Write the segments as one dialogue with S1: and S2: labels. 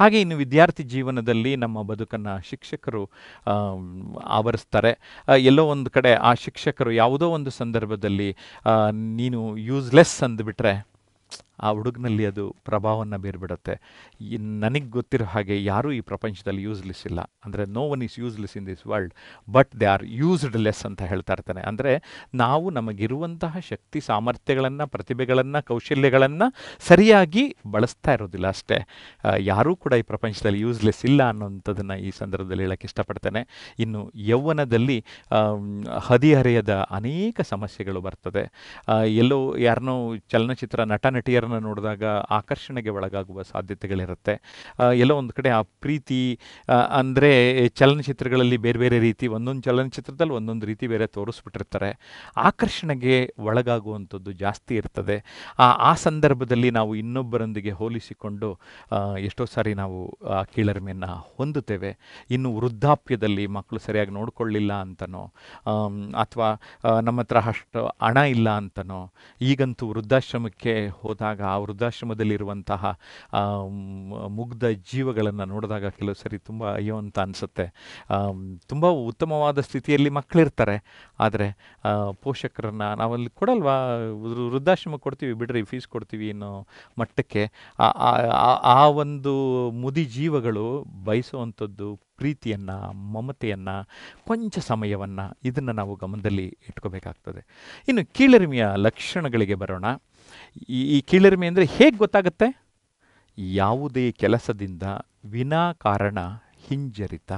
S1: ಹಾಗೆ ಇನ್ನು ವಿದ್ಯಾರ್ಥಿ ಜೀವನದಲ್ಲಿ ನಮ್ಮ ಬದುಕನ್ನು ಶಿಕ್ಷಕರು ಆಮ್, ಆವರಿಸ್ತಾರೆ ಆ, ಎಲ್ಲೋ ಒಂದು ಕಡೆ ಆ ಶಿಕ್ಷಕರು ಯಾವುದೋ ಒಂದು ಸಂದರ್ಭದಲ್ಲಿ ಆ, ನೀನು ಯೂಸ್ಲೆಸ್ ಅಂದುಬಿಟ್ರೆ ಆ ಹುಡುಗನಲ್ಲಿ ಅದು ಪ್ರಭಾವವನ್ನು ಬೀರ್ಬಿಡುತ್ತೆ ನನಗೆ ಗೊತ್ತಿರೋ ಹಾಗೆ ಯಾರೂ ಈ ಪ್ರಪಂಚದಲ್ಲಿ ಯೂಸ್ಲೆಸ್ ಇಲ್ಲ ಅಂದರೆ no one is useless in this world but they are used less ಅಂತ ಹೇಳ್ತಾ ಇರ್ತಾನೆ ಅಂದರೆ ನಾವು ನಮಗಿರುವಂತಹ ಶಕ್ತಿ ಸಾಮರ್ಥ್ಯಗಳನ್ನು ಪ್ರತಿಭೆಗಳನ್ನು ಕೌಶಲ್ಯಗಳನ್ನು ಸರಿಯಾಗಿ ಬಳಸ್ತಾ ಇರೋದಿಲ್ಲ ಅಷ್ಟೇ ಆ, ಯಾರೂ ಕೂಡ ಈ ಪ್ರಪಂಚದಲ್ಲಿ ಯೂಸ್ಲೆಸ್ ಇಲ್ಲ ಅನ್ನೋಂಥದ್ದನ್ನು ಈ ಸಂದರ್ಭದಲ್ಲಿ ಹೇಳಕ್ಕೆ ಇಷ್ಟಪಡ್ತೇನೆ ಇನ್ನು ಯೌವನದಲ್ಲಿ ಆಮ್, ಹದಿಹರೆಯದ ಅನೇಕ ಸಮಸ್ಯೆಗಳು ಬರ್ತದೆ ಆ, ಎಲ್ಲೋ ಯಾರನ್ನೋ ಚಲನಚಿತ್ರ ನಟ ನಟಿಯರನ್ನ ನೋಡಿದಾಗ ಆಕರ್ಷಣೆಗೆ ಒಳಗಾಗುವ ಸಾಧ್ಯತೆಗಳಿರುತ್ತೆ ಆ, ಎಲ್ಲೋ ಒಂದು ಕಡೆ ಆ ಪ್ರೀತಿ ಅಂದರೆ ಚಲನಚಿತ್ರಗಳಲ್ಲಿ ಬೇರೆ ಬೇರೆ ರೀತಿ ಒಂದೊಂದು ಚಲನಚಿತ್ರದಲ್ಲಿ ಒಂದೊಂದು ರೀತಿ ಬೇರೆ ತೋರಿಸ್ಬಿಟ್ಟಿರ್ತಾರೆ ಆಕರ್ಷಣೆಗೆ ಒಳಗಾಗುವಂಥದ್ದು ಜಾಸ್ತಿ ಇರ್ತದೆ ಆ ಆ ಸಂದರ್ಭದಲ್ಲಿ ನಾವು ಇನ್ನೊಬ್ಬರೊಂದಿಗೆ ಹೋಲಿಸಿಕೊಂಡು ಆ, ಎಷ್ಟೋ ಸಾರಿ ನಾವು ಆ ಕೀಳರಿಮೆಯನ್ನು ಹೊಂದುತ್ತೇವೆ ಇನ್ನು ವೃದ್ಧಾಪ್ಯದಲ್ಲಿ ಮಕ್ಕಳು ಸರಿಯಾಗಿ ನೋಡ್ಕೊಳ್ಳಿಲ್ಲ ಅಂತನೋ ಅಥವಾ ನಮ್ಮ ಹತ್ರ ಅಷ್ಟು ಹಣ ಇಲ್ಲ ಅಂತನೋ ಈಗಂತೂ ವೃದ್ಧಾಶ್ರಮಕ್ಕೆ ಹೋದಾಗ ಆ ವೃದ್ಧಾಶ್ರಮದಲ್ಲಿರುವಂತಹ ಆ, ಮ್- ಮುಗ್ಧ ಜೀವಗಳನ್ನು ನೋಡಿದಾಗ ಕೆಲವು ಸರಿ ತುಂಬ ಅಯ್ಯೋ ಅಂತ ಅನಿಸುತ್ತೆ ತುಂಬ ಉತ್ತಮವಾದ ಸ್ಥಿತಿಯಲ್ಲಿ ಮಕ್ಕಳಿರ್ತಾರೆ ಆದರೆ ಪೋಷಕರನ್ನು ನಾವಲ್ಲಿ ಕೊಡಲ್ವಾ ವೃ- ವೃದ್ಧಾಶ್ರಮಕ್ಕೆ ಕೊಡ್ತೀವಿ ಬಿಡ್ರಿ ಫೀಸ್ ಕೊಡ್ತೀವಿ ಅನ್ನೋ ಮಟ್ಟಕ್ಕೆ ಆ- ಆ- ಆ- ಆ ಒಂದು ಮುದಿ ಜೀವಗಳು ಬಯಸುವಂಥದ್ದು ಪ್ರೀತಿಯನ್ನು ಮಮತೆಯನ್ನು ಕೊಂಚ ಸಮಯವನ್ನು ಇದನ್ನು ನಾವು ಗಮನದಲ್ಲಿ ಇಟ್ಕೋಬೇಕಾಗ್ತದೆ ಇನ್ನು ಕೀಳರಿಮೆಯ ಲಕ್ಷಣಗಳಿಗೆ ಬರೋಣ ಈ ಈ ಕೀಳರಿಮೆ ಅಂದರೆ ಹೇಗೆ ಗೊತ್ತಾಗುತ್ತೆ ಯಾವುದೇ ಕೆಲಸದಿಂದ ವಿನಾಕಾರಣ ಹಿಂಜರಿತ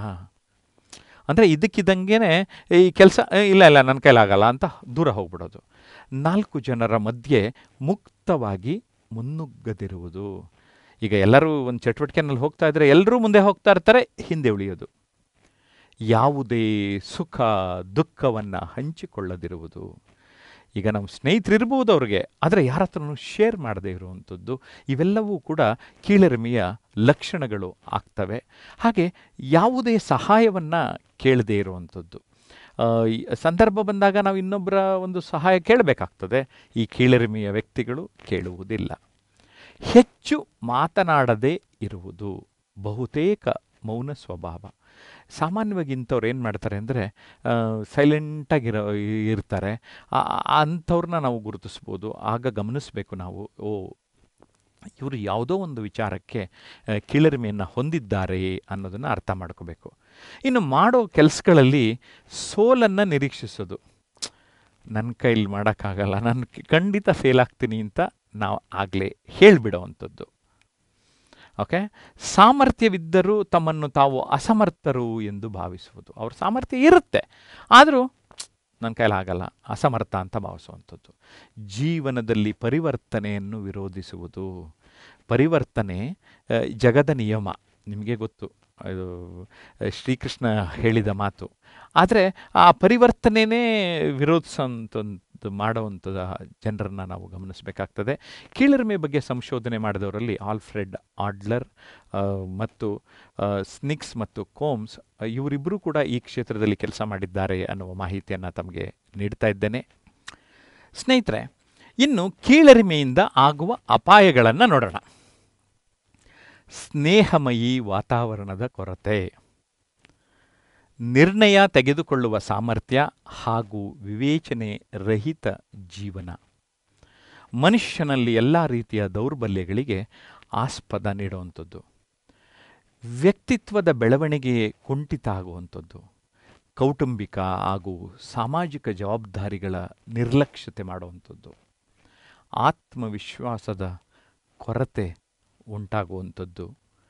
S1: ಅಂದರೆ ಇದಕ್ಕಿದ್ದಂಗೆ ಈ ಕೆಲಸ ಇಲ್ಲ ಇಲ್ಲ ನನ್ನ ಕೈಲಾಗಲ್ಲ ಅಂತ ದೂರ ಹೋಗ್ಬಿಡೋದು ನಾಲ್ಕು ಜನರ ಮಧ್ಯೆ ಮುಕ್ತವಾಗಿ ಮುನ್ನುಗ್ಗದಿರುವುದು ಈಗ ಎಲ್ಲರೂ ಒಂದು ಚಟುವಟಿಕೆನಲ್ಲಿ ಹೋಗ್ತಾ ಇದ್ದರೆ ಎಲ್ಲರೂ ಮುಂದೆ ಹೋಗ್ತಾ ಇರ್ತಾರೆ ಹಿಂದೆ ಉಳಿಯೋದು ಯಾವುದೇ ಸುಖ ದುಃಖವನ್ನು ಹಂಚಿಕೊಳ್ಳದಿರುವುದು ಈಗ ನಮ್ಮ ಸ್ನೇಹಿತರಿರ್ಬೋದು ಅವ್ರಿಗೆ ಆದರೆ ಯಾರ ಹತ್ರನೂ ಶೇರ್ ಮಾಡದೇ ಇರುವಂಥದ್ದು ಇವೆಲ್ಲವೂ ಕೂಡ ಕೀಳರಿಮೆಯ ಲಕ್ಷಣಗಳು ಆಗ್ತವೆ ಹಾಗೆ ಯಾವುದೇ ಸಹಾಯವನ್ನು ಕೇಳದೇ ಇರುವಂಥದ್ದು ಆ, ಈ ಸಂದರ್ಭ ಬಂದಾಗ ನಾವು ಇನ್ನೊಬ್ಬರ ಒಂದು ಸಹಾಯ ಕೇಳಬೇಕಾಗ್ತದೆ ಈ ಕೀಳರಿಮೆಯ ವ್ಯಕ್ತಿಗಳು ಕೇಳುವುದಿಲ್ಲ ಹೆಚ್ಚು ಮಾತನಾಡದೇ ಇರುವುದು ಬಹುತೇಕ ಮೌನ ಸ್ವಭಾವ ಸಾಮಾನ್ಯವಾಗಿ ಇಂಥವ್ರು ಏನು ಮಾಡ್ತಾರೆ ಅಂದರೆ ಸೈಲೆಂಟಾಗಿರೋ ಇರ್ತಾರೆ ಆ- ಆ- ಅಂಥವ್ರನ್ನ ನಾವು ಗುರುತಿಸ್ಬೋದು ಆಗ ಗಮನಿಸಬೇಕು ನಾವು ಓ ಇವರು ಯಾವುದೋ ಒಂದು ವಿಚಾರಕ್ಕೆ ಆ, ಕೀಳರಿಮೆಯನ್ನು ಹೊಂದಿದ್ದಾರೆ ಅನ್ನೋದನ್ನು ಅರ್ಥ ಮಾಡ್ಕೋಬೇಕು ಇನ್ನು ಮಾಡೋ ಕೆಲಸಗಳಲ್ಲಿ ಸೋಲನ್ನು ನಿರೀಕ್ಷಿಸೋದು ನನ್ನ ಕೈಲಿ ಮಾಡೋಕ್ಕಾಗಲ್ಲ ನಾನು ಕ- ಖಂಡಿತ ಫೇಲ್ ಆಗ್ತೀನಿ ಅಂತ ನಾವು ಆಗಲೇ ಹೇಳಿಬಿಡೋವಂಥದ್ದು ಓಕೆ ಸಾಮರ್ಥ್ಯವಿದ್ದರೂ ತಮ್ಮನ್ನು ತಾವು ಅಸಮರ್ಥರು ಎಂದು ಭಾವಿಸುವುದು ಅವ್ರ ಸಾಮರ್ಥ್ಯ ಇರುತ್ತೆ ಆದರೂ ನನ್ನ ಕೈಲಾಗಲ್ಲ ಅಸಮರ್ಥ ಅಂತ ಭಾವಿಸುವಂಥದ್ದು ಜೀವನದಲ್ಲಿ ಪರಿವರ್ತನೆಯನ್ನು ವಿರೋಧಿಸುವುದು ಪರಿವರ್ತನೆ ಆ, ಜಗದ ನಿಯಮ ನಿಮಗೆ ಗೊತ್ತು ಇದು ಆ, ಶ್ರೀಕೃಷ್ಣ ಹೇಳಿದ ಮಾತು ಆದರೆ ಆ ಪರಿವರ್ತನೆನೇ ವಿರೋಧಿಸೋಂಥದ್ದು ಮಾಡೋವಂಥದ್ದು ಜನರನ್ನು ನಾವು ಗಮನಿಸಬೇಕಾಗ್ತದೆ ಕೀಳರಿಮೆ ಬಗ್ಗೆ ಸಂಶೋಧನೆ ಮಾಡಿದವರಲ್ಲಿ ಆಲ್ಫ್ರೆಡ್ ಆಡ್ಲರ್ ಆ, ಮತ್ತು ಆ, ಸ್ನಿಕ್ಸ್ ಮತ್ತು ಕೋಮ್ಸ್ ಆ, ಇವರಿಬ್ಬರೂ ಕೂಡ ಈ ಕ್ಷೇತ್ರದಲ್ಲಿ ಕೆಲಸ ಮಾಡಿದ್ದಾರೆ ಅನ್ನುವ ಮಾಹಿತಿಯನ್ನು ತಮಗೆ ನೀಡ್ತಾ ಇದ್ದೇನೆ ಸ್ನೇಹಿತರೆ ಇನ್ನು ಕೀಳರಿಮೆಯಿಂದ ಆಗುವ ಅಪಾಯಗಳನ್ನು ನೋಡೋಣ ಸ್ನೇಹಮಯಿ ವಾತಾವರಣದ ಕೊರತೆ ನಿರ್ಣಯ ತೆಗೆದುಕೊಳ್ಳುವ ಸಾಮರ್ಥ್ಯ ಹಾಗೂ ವಿವೇಚನೆ ರಹಿತ ಜೀವನ ಮನುಷ್ಯನಲ್ಲಿ ಎಲ್ಲ ರೀತಿಯ ದೌರ್ಬಲ್ಯಗಳಿಗೆ ಆಸ್ಪದ ನೀಡುವಂಥದ್ದು ವ್ಯಕ್ತಿತ್ವದ ಬೆಳವಣಿಗೆ ಕುಂಠಿತ ಆಗುವಂಥದ್ದು ಕೌಟುಂಬಿಕ ಹಾಗೂ ಸಾಮಾಜಿಕ ಜವಾಬ್ದಾರಿಗಳ ನಿರ್ಲಕ್ಷ್ಯತೆ ಮಾಡುವಂಥದ್ದು ಆತ್ಮವಿಶ್ವಾಸದ ಕೊರತೆ ಉಂಟಾಗುವಂಥದ್ದು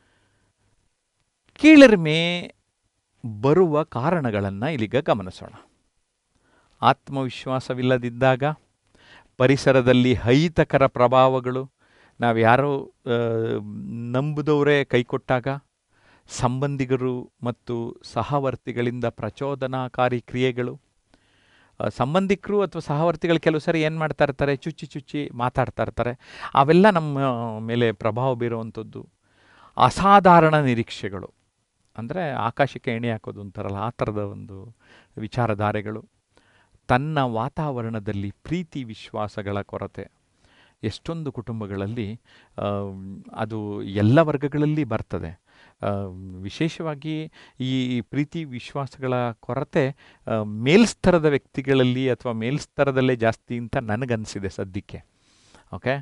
S1: ಕೀಳರಿಮೆ ಬರುವ ಕಾರಣಗಳನ್ನು ಇಲ್ಲಿಗ ಗಮನಿಸೋಣ ಆತ್ಮವಿಶ್ವಾಸವಿಲ್ಲದಿದ್ದಾಗ ಪರಿಸರದಲ್ಲಿ ಅಹಿತಕರ ಪ್ರಭಾವಗಳು ನಾವು ಯಾರೋ ಆ, ನಂಬುದವರೇ ಕೈಕೊಟ್ಟಾಗ ಸಂಬಂಧಿಗರು ಮತ್ತು ಸಹವರ್ತಿಗಳಿಂದ ಪ್ರಚೋದನಾಕಾರಿ ಕ್ರಿಯೆಗಳು ಆ, ಸಂಬಂಧಿಕರು ಅಥವಾ ಸಹವರ್ತಿಗಳು ಕೆಲವು ಸರಿ ಏನು ಮಾಡ್ತಾ ಇರ್ತಾರೆ ಚುಚ್ಚಿ ಚುಚ್ಚಿ ಮಾತಾಡ್ತಾ ಇರ್ತಾರೆ ಅವೆಲ್ಲ ನಮ್ಮ ಮೇಲೆ ಪ್ರಭಾವ ಬೀರುವಂಥದ್ದು ಅಸಾಧಾರಣ ನಿರೀಕ್ಷೆಗಳು ಅಂದರೆ ಆಕಾಶಕ್ಕೆ ಎಣೆ ಹಾಕೋದು ಅಂತಾರಲ್ಲ ಆ ಥರದ ಒಂದು ವಿಚಾರಧಾರೆಗಳು ತನ್ನ ವಾತಾವರಣದಲ್ಲಿ ಪ್ರೀತಿ ವಿಶ್ವಾಸಗಳ ಕೊರತೆ ಎಷ್ಟೊಂದು ಕುಟುಂಬಗಳಲ್ಲಿ ಆಮ್, ಅದು ಎಲ್ಲ ವರ್ಗಗಳಲ್ಲಿ ಬರ್ತದೆ ಆ, ವಿಶೇಷವಾಗಿ ಈ ಪ್ರೀತಿ ವಿಶ್ವಾಸಗಳ ಕೊರತೆ ಆ, ಮೇಲ್ಸ್ತರದ ವ್ಯಕ್ತಿಗಳಲ್ಲಿ ಅಥವಾ ಮೇಲ್ಸ್ತರದಲ್ಲೇ ಜಾಸ್ತಿ ಅಂತ ನನಗನ್ಸಿದೆ ಸದ್ಯಕ್ಕೆ ಓಕೆ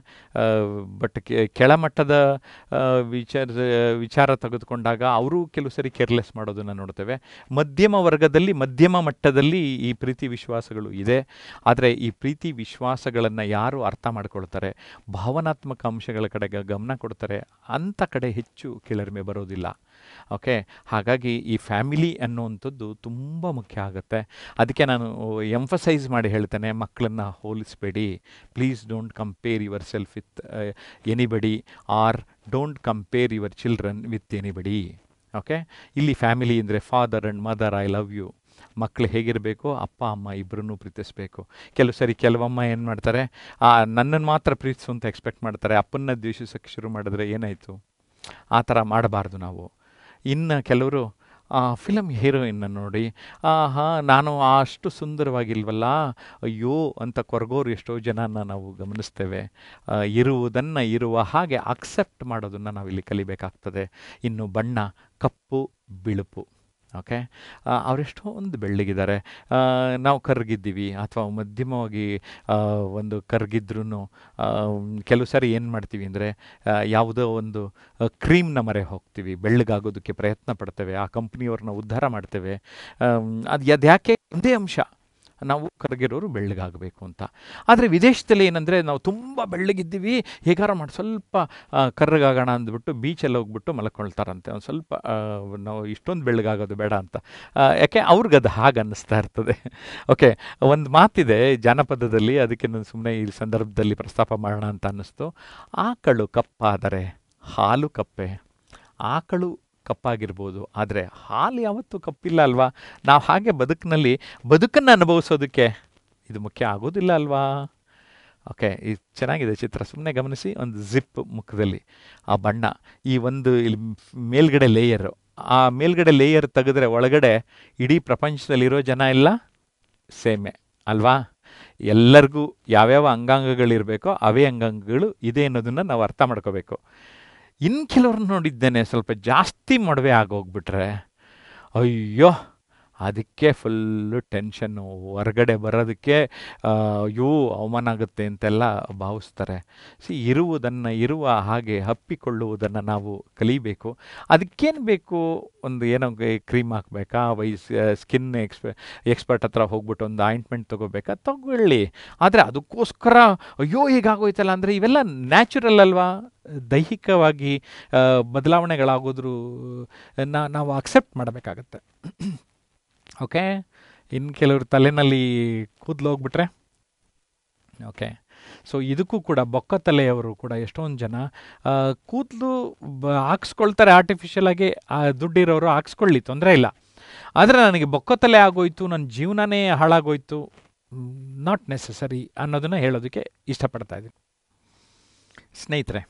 S1: ಬಟ್ ಕೆಳಮಟ್ಟದ ಆ, ವಿಚಾರ ವಿಚಾರ ತೆಗೆದುಕೊಂಡಾಗ ಅವರು ಕೆಲವು ಸರಿ ಕೇರ್ಲೆಸ್ ಮಾಡೋದನ್ನು ನೋಡ್ತೇವೆ ಮಧ್ಯಮ ವರ್ಗದಲ್ಲಿ ಮಧ್ಯಮ ಮಟ್ಟದಲ್ಲಿ ಈ ಪ್ರೀತಿ ವಿಶ್ವಾಸಗಳು ಇದೆ ಆದರೆ ಈ ಪ್ರೀತಿ ವಿಶ್ವಾಸಗಳನ್ನು ಯಾರು ಅರ್ಥ ಮಾಡ್ಕೊಳ್ತಾರೆ ಭಾವನಾತ್ಮಕ ಅಂಶಗಳ ಕಡೆಗೆ ಗಮನ ಕೊಡ್ತಾರೆ ಅಂಥ ಕಡೆ ಹೆಚ್ಚು ಕೀಳರಿಮೆ ಬರೋದಿಲ್ಲ ಓಕೆ ಹಾಗಾಗಿ ಈ ಫ್ಯಾಮಿಲಿ ಅನ್ನುವಂಥದ್ದು ತುಂಬ ಮುಖ್ಯ ಆಗುತ್ತೆ ಅದಕ್ಕೆ ನಾನು ಎಂಫಸೈಸ್ ಮಾಡಿ ಹೇಳ್ತೇನೆ ಮಕ್ಕಳನ್ನು ಹೋಲಿಸಬೇಡಿ please don't compare yourself with anybody or don't compare your children with anybody okay ಇಲ್ಲಿ ಫ್ಯಾಮಿಲಿ ಅಂದರೆ father and mother I love you ಮಕ್ಕಳು ಹೇಗಿರಬೇಕು ಅಪ್ಪ ಅಮ್ಮ ಇಬ್ಬರನ್ನೂ ಪ್ರೀತಿಸಬೇಕು ಕೆಲವು ಸರಿ ಕೆಲವಮ್ಮ ಏನು ಮಾಡ್ತಾರೆ ನನ್ನನ್ನು ಮಾತ್ರ ಪ್ರೀತಿಸು ಅಂತ ಎಕ್ಸ್ಪೆಕ್ಟ್ ಮಾಡ್ತಾರೆ ಅಪ್ಪನ್ನ ದ್ವೇಷಿಸೋಕ್ಕೆ ಶುರು ಮಾಡಿದ್ರೆ ಏನಾಯಿತು ಆ ಥರ ಮಾಡಬಾರ್ದು ನಾವು ಇನ್ನು ಕೆಲವರು ಫಿಲಮ್ ಹೀರೋಯಿನ್ನ ನೋಡಿ ಹಾಂ ನಾನು ಅಷ್ಟು ಸುಂದರವಾಗಿಲ್ವಲ್ಲ ಅಯ್ಯೋ ಅಂತ ಕೊರಗೋರು ಎಷ್ಟೋ ಜನನ ನಾವು ಗಮನಿಸ್ತೇವೆ ಆ, ಇರುವುದನ್ನು ಇರುವ ಹಾಗೆ ಅಕ್ಸೆಪ್ಟ್ ಮಾಡೋದನ್ನು ನಾವಿಲ್ಲಿ ಕಲಿಬೇಕಾಗ್ತದೆ ಇನ್ನು ಬಣ್ಣ ಕಪ್ಪು ಬಿಳುಪು ಓಕೆ ಅವರೆಷ್ಟೊಂದು ಬೆಳ್ಳಗಿದ್ದಾರೆ ಆ, ನಾವು ಕರ್ಗಿದ್ದೀವಿ ಅಥವಾ ಮಧ್ಯಮವಾಗಿ ಆ, ಒಂದು ಕರ್ಗಿದ್ರೂ ಕೆಲವು ಸಾರಿ ಏನು ಮಾಡ್ತೀವಿ ಅಂದರೆ ಯಾವುದೋ ಒಂದು ಕ್ರೀಮ್ನ ಮರೆ ಹೋಗ್ತೀವಿ ಬೆಳ್ಳಗಾಗೋದಕ್ಕೆ ಪ್ರಯತ್ನ ಪಡ್ತೇವೆ ಆ ಕಂಪ್ನಿಯವ್ರನ್ನ ಉದ್ಧಾರ ಮಾಡ್ತೇವೆ ಅದು ಅದು ಯಾಕೆ ಒಂದೇ ಅಂಶ ನಾವು ಕರಗಿರೋರು ಬೆಳ್ಳಗಾಗಬೇಕು ಅಂತ ಆದರೆ ವಿದೇಶದಲ್ಲಿ ಏನಂದರೆ ನಾವು ತುಂಬ ಬೆಳ್ಳಗಿದ್ದೀವಿ ಹೇಗಾರ ಮಾಡಿ ಸ್ವಲ್ಪ ಆ, ಕರ್ರಗಾಗೋಣ ಅಂದ್ಬಿಟ್ಟು ಬೀಚಲ್ಲಿ ಹೋಗ್ಬಿಟ್ಟು ಮಲ್ಕೊಳ್ತಾರಂತೆ ಒಂದು ಸ್ವಲ್ಪ ಆ, ನಾವು ಇಷ್ಟೊಂದು ಬೆಳ್ಳಗಾಗೋದು ಬೇಡ ಅಂತ ಆ, ಯಾಕೆ ಅವ್ರಿಗೆ ಅದು ಹಾಗೆ ಅನ್ನಿಸ್ತಾ ಇರ್ತದೆ ಓಕೆ ಒಂದು ಮಾತಿದೆ ಜಾನಪದದಲ್ಲಿ ಅದಕ್ಕೆ ನಾನು ಸುಮ್ಮನೆ ಈ ಸಂದರ್ಭದಲ್ಲಿ ಪ್ರಸ್ತಾಪ ಮಾಡೋಣ ಅಂತ ಅನ್ನಿಸ್ತು ಆಕಳು ಕಪ್ಪಾದರೆ ಹಾಲು ಕಪ್ಪೆ ಆಕಳು ಕಪ್ಪಾಗಿರ್ಬೋದು ಆದರೆ ಹಾಲು ಯಾವತ್ತೂ ಕಪ್ಪಿಲ್ಲ ಅಲ್ವಾ ನಾವು ಹಾಗೆ ಬದುಕಿನಲ್ಲಿ ಬದುಕನ್ನು ಅನುಭವಿಸೋದಕ್ಕೆ ಇದು ಮುಖ್ಯ ಆಗೋದಿಲ್ಲ ಅಲ್ವಾ ಓಕೆ ಇದು ಚೆನ್ನಾಗಿದೆ ಚಿತ್ರ ಸುಮ್ಮನೆ ಗಮನಿಸಿ ಒಂದು ಜಿಪ್ ಮುಖದಲ್ಲಿ ಆ ಬಣ್ಣ ಈ ಒಂದು ಇಲ್ಲಿ ಮೇಲ್ಗಡೆ ಲೇಯರು ಆ ಮೇಲ್ಗಡೆ ಲೇಯರ್ ತೆಗೆದ್ರೆ ಒಳಗಡೆ ಇಡೀ ಪ್ರಪಂಚದಲ್ಲಿರೋ ಜನ ಎಲ್ಲ ಸೇಮೆ ಅಲ್ವಾ ಎಲ್ಲರಿಗೂ ಯಾವ್ಯಾವ ಅಂಗಾಂಗಗಳಿರಬೇಕೋ ಅವೇ ಅಂಗಾಂಗಗಳು ಇದೆ ಅನ್ನೋದನ್ನು ನಾವು ಅರ್ಥ ಮಾಡ್ಕೋಬೇಕು ಇನ್ನು ಕೆಲವ್ರನ್ನ ನೋಡಿದ್ದೇನೆ ಸ್ವಲ್ಪ ಜಾಸ್ತಿ ಮೊಡವೆ ಆಗೋಗ್ಬಿಟ್ರೆ ಅಯ್ಯೋ ಅದಕ್ಕೆ ಫುಲ್ಲು ಟೆನ್ಷನ್ನು ಹೊರಗಡೆ ಬರೋದಕ್ಕೆ ಆ, ಅಯ್ಯೋ ಅವಮಾನ ಆಗುತ್ತೆ ಅಂತೆಲ್ಲ ಭಾವಿಸ್ತಾರೆ ಸಿ ಇರುವುದನ್ನು ಇರುವ ಹಾಗೆ ಹಪ್ಪಿಕೊಳ್ಳುವುದನ್ನು ನಾವು ಕಲಿಬೇಕು ಅದಕ್ಕೇನು ಬೇಕು ಒಂದು ಏನೋ ಕ್ರೀಮ್ ಹಾಕಬೇಕಾ ವೈಸ್ ಸ್ಕಿನ್ ಎಕ್ಸ್ಪೆ ಎಕ್ಸ್ಪರ್ಟ್ ಹತ್ರ ಹೋಗ್ಬಿಟ್ಟು ಒಂದು ಆಯಿಂಟ್ಮೆಂಟ್ ತೊಗೋಬೇಕಾ ತಗೊಳ್ಳಿ ಆದರೆ ಅದಕ್ಕೋಸ್ಕರ ಅಯ್ಯೋ ಹೀಗಾಗೋಯ್ತಲ್ಲ ಅಂದರೆ ಇವೆಲ್ಲ ನ್ಯಾಚುರಲ್ ಅಲ್ವಾ ದೈಹಿಕವಾಗಿ ಆ, ಬದಲಾವಣೆಗಳಾಗೋದ್ರು ನಾ ನಾವು ಅಕ್ಸೆಪ್ಟ್ ಮಾಡಬೇಕಾಗತ್ತೆ ಓಕೆ ಇನ್ನು ಕೆಲವರು ತಲೆನಲ್ಲಿ ಕೂದಲು ಹೋಗ್ಬಿಟ್ರೆ ಓಕೆ ಸೊ ಇದಕ್ಕೂ ಕೂಡ ಬೊಕ್ಕ ತಲೆಯವರು ಕೂಡ ಎಷ್ಟೊಂದು ಜನ ಆ, ಕೂದಲು ಬ ಹಾಕ್ಸ್ಕೊಳ್ತಾರೆ ಆರ್ಟಿಫಿಷಿಯಲ್ ಆಗಿ ಆ ದುಡ್ಡಿರೋರು ಹಾಕ್ಸ್ಕೊಳ್ಳಿ ತೊಂದರೆ ಇಲ್ಲ ಆದರೆ ನನಗೆ ಬೊಕ್ಕ ತಲೆ ಆಗೋಯ್ತು ನನ್ನ ಜೀವನನೇ ಹಾಳಾಗೋಯ್ತು ನಾಟ್ ನೆಸಸರಿ ಅನ್ನೋದನ್ನು ಹೇಳೋದಕ್ಕೆ ಇಷ್ಟಪಡ್ತಾ ಇದ್ದೀನಿ ಸ್ನೇಹಿತರೆ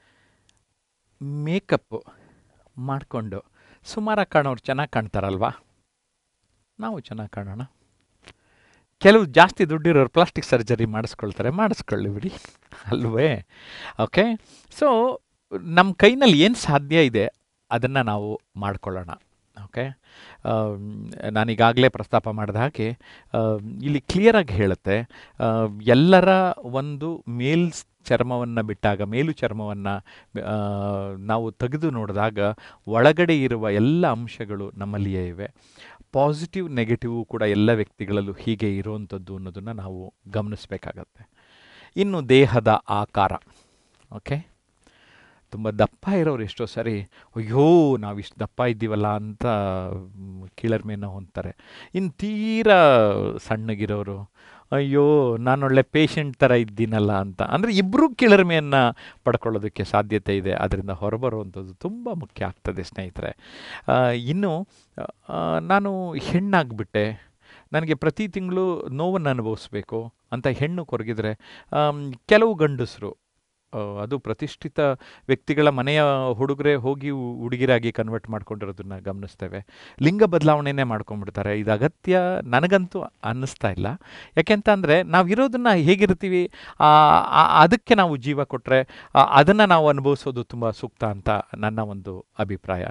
S1: ಮೇಕಪ್ಪು ಮಾಡಿಕೊಂಡು ಸುಮಾರಾಗಿ ಕಾಣೋರು ಚೆನ್ನಾಗಿ ಕಾಣ್ತಾರಲ್ವಾ ನಾವು ಚೆನ್ನಾಗಿ ಕಾಣೋಣ ಕೆಲವು ಜಾಸ್ತಿ ದುಡ್ಡಿರೋರು ಪ್ಲಾಸ್ಟಿಕ್ ಸರ್ಜರಿ ಮಾಡಿಸ್ಕೊಳ್ತಾರೆ ಮಾಡಿಸ್ಕೊಳ್ಳಿ ಬಿಡಿ ಅಲ್ವೇ ಓಕೆ ಸೊ ನಮ್ಮ ಕೈನಲ್ಲಿ ಏನು ಸಾಧ್ಯ ಇದೆ ಅದನ್ನು ನಾವು ಮಾಡ್ಕೊಳ್ಳೋಣ ಓಕೆ ನಾನೀಗಾಗಲೇ ಪ್ರಸ್ತಾಪ ಮಾಡಿದ ಹಾಗೆ ಆ, ಇಲ್ಲಿ ಕ್ಲಿಯರಾಗಿ ಹೇಳುತ್ತೆ ಆ, ಎಲ್ಲರ ಒಂದು ಮೇಲ್ ಚರ್ಮವನ್ನು ಬಿಟ್ಟಾಗ ಮೇಲು ಚರ್ಮವನ್ನು ನಾವು ತೆಗೆದು ನೋಡಿದಾಗ ಒಳಗಡೆ ಇರುವ ಎಲ್ಲ ಅಂಶಗಳು ನಮ್ಮಲ್ಲಿಯೇ ಇವೆ ಪಾಸಿಟಿವ್ ನೆಗೆಟಿವ್ ಕೂಡ ಎಲ್ಲ ವ್ಯಕ್ತಿಗಳಲ್ಲೂ ಹೀಗೆ ಇರುವಂಥದ್ದು ಅನ್ನೋದನ್ನು ನಾವು ಗಮನಿಸಬೇಕಾಗತ್ತೆ ಇನ್ನು ದೇಹದ ಆಕಾರ ಓಕೆ ತುಂಬ ದಪ್ಪ ಇರೋರು ಎಷ್ಟೋ ಸರಿ ಅಯ್ಯೋ ನಾವು ಇಷ್ಟು ದಪ್ಪ ಇದ್ದೀವಲ್ಲ ಅಂತ ಮ್, ಕೀಳರಿಮೆಯನ್ನು ಹೊಂದ್ತಾರೆ ಇನ್ನು ತೀರಾ ಸಣ್ಣಗಿರೋರು ಅಯ್ಯೋ ನಾನು ಒಳ್ಳೆ ಪೇಷಂಟ್ ಥರ ಇದ್ದೀನಲ್ಲ ಅಂತ ಅಂದರೆ ಇಬ್ಬರೂ ಕೀಳರಿಮೆಯನ್ನು ಪಡ್ಕೊಳ್ಳೋದಕ್ಕೆ ಸಾಧ್ಯತೆ ಇದೆ ಅದರಿಂದ ಹೊರಬರುವಂಥದ್ದು ತುಂಬ ಮುಖ್ಯ ಆಗ್ತದೆ ಸ್ನೇಹಿತರೆ ಆ, ಇನ್ನು ಆ, ನಾನು ಹೆಣ್ಣಾಗ್ಬಿಟ್ಟೆ ನನಗೆ ಪ್ರತಿ ತಿಂಗಳು ನೋವನ್ನು ಅನುಭವಿಸ್ಬೇಕು ಅಂತ ಹೆಣ್ಣು ಕೊರಗಿದ್ರೆ ಆಮ್, ಕೆಲವು ಗಂಡಸರು ಆ, ಅದು ಪ್ರತಿಷ್ಠಿತ ವ್ಯಕ್ತಿಗಳ ಮನೆಯ ಹುಡುಗರೆ ಹೋಗಿ ಹು- ಹುಡುಗಿರಾಗಿ ಕನ್ವರ್ಟ್ ಮಾಡ್ಕೊಂಡಿರೋದನ್ನ ಗಮನಿಸ್ತೇವೆ ಲಿಂಗ ಬದಲಾವಣೆನೇ ಮಾಡ್ಕೊಂಡ್ಬಿಡ್ತಾರೆ ಇದು ಅಗತ್ಯ ನನಗಂತೂ ಅನ್ನಿಸ್ತಾ ಇಲ್ಲ ಯಾಕೆಂತ ಅಂದರೆ ನಾವು ಇರೋದನ್ನ ಹೇಗಿರ್ತೀವಿ ಆ, ಆ- ಅದಕ್ಕೆ ನಾವು ಜೀವ ಕೊಟ್ಟರೆ ಅದನ್ನು ನಾವು ಅನುಭವಿಸೋದು ತುಂಬ ಸೂಕ್ತ ಅಂತ ನನ್ನ ಒಂದು ಅಭಿಪ್ರಾಯ